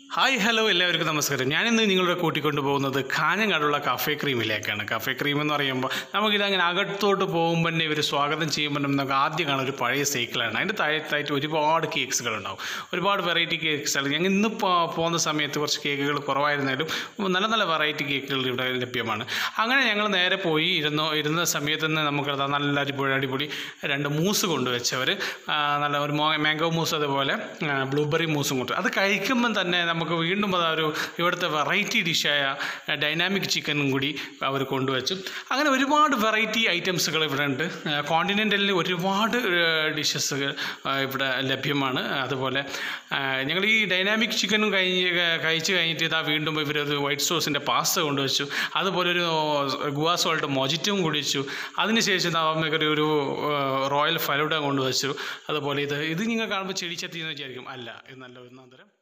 hi hello എല്ലാവർക്കും നമസ്കാരം ഞാനിന്ന് നിങ്ങളുടെ കൂട്ടിക്കൊണ്ട് പോകുന്നത് കാഞ്ഞങ്ങാടുള്ള കഫേ ക്രീമിലേക്കാണ് കഫേ ക്രീം എന്ന് പറയുമ്പോൾ നമുക്കിത് അങ്ങനെ അകത്തോട്ട് പോകുമ്പോൾ തന്നെ ഇവർ സ്വാഗതം ചെയ്യുമ്പോൾ നമുക്ക് ആദ്യം കാണുന്ന ഒരു പഴയ സൈക്കിളാണ് അതിൻ്റെ താഴത്തായിട്ട് ഒരുപാട് കേക്ക്സുകൾ ഉണ്ടാവും ഒരുപാട് വെറൈറ്റി കേക്ക്സുകൾ ഞങ്ങൾ ഇന്ന് പോ- പോകുന്ന സമയത്ത് കുറച്ച് കേക്കുകൾ കുറവായിരുന്നാലും നല്ല നല്ല വെറൈറ്റി കേക്കുകൾ ഇവിടെ ലഭ്യമാണ് അങ്ങനെ ഞങ്ങൾ നേരെ പോയി ഇരുന്നു ഇരുന്ന സമയത്ത് തന്നെ നമുക്ക് നല്ല അടിപൊളി അടിപൊളി രണ്ട് മൂസ് കൊണ്ടുവച്ചവർ നല്ല ഒരു മാംഗോ മൂസ് അതുപോലെ ബ്ലൂബെറി മൂസും കൊണ്ട് അത് കഴിക്കുമ്പം തന്നെ നമുക്ക് വീണ്ടും അത് ഒരു ഇവിടുത്തെ വെറൈറ്റി ഡിഷായ ഡൈനാമിക് ചിക്കനും കൂടി അവർ കൊണ്ടുവച്ചു അങ്ങനെ ഒരുപാട് വെറൈറ്റി ഐറ്റംസുകൾ ഇവിടെ ഉണ്ട് കോണ്ടിനെൻ്റലിൽ ഒരുപാട് ഡിഷസുകൾ ഇവിടെ ലഭ്യമാണ് അതുപോലെ ഞങ്ങൾ ഈ ഡൈനാമിക് ചിക്കനും കഴിഞ്ഞ് കഴിച്ച് കഴിഞ്ഞിട്ട് ഇതാ വീണ്ടും ഇവരൊരു വൈറ്റ് സോസിൻ്റെ പാസ്ത കൊണ്ടുവച്ചു അതുപോലെ ഒരു ഗുവാ സോൾട്ട് മൊജിറ്റും കുടിച്ചു അതിനുശേഷം നമുക്ക് ഒരു റോയൽ ഫലൂഡ കൊണ്ടുവച്ചു അതുപോലെ ഇത് ഇത് നിങ്ങൾ കാണുമ്പോൾ ചെടിച്ചത്തി എന്ന് വിചാരിക്കും അല്ല ഇത് നല്ല ഒന്നാന്തരം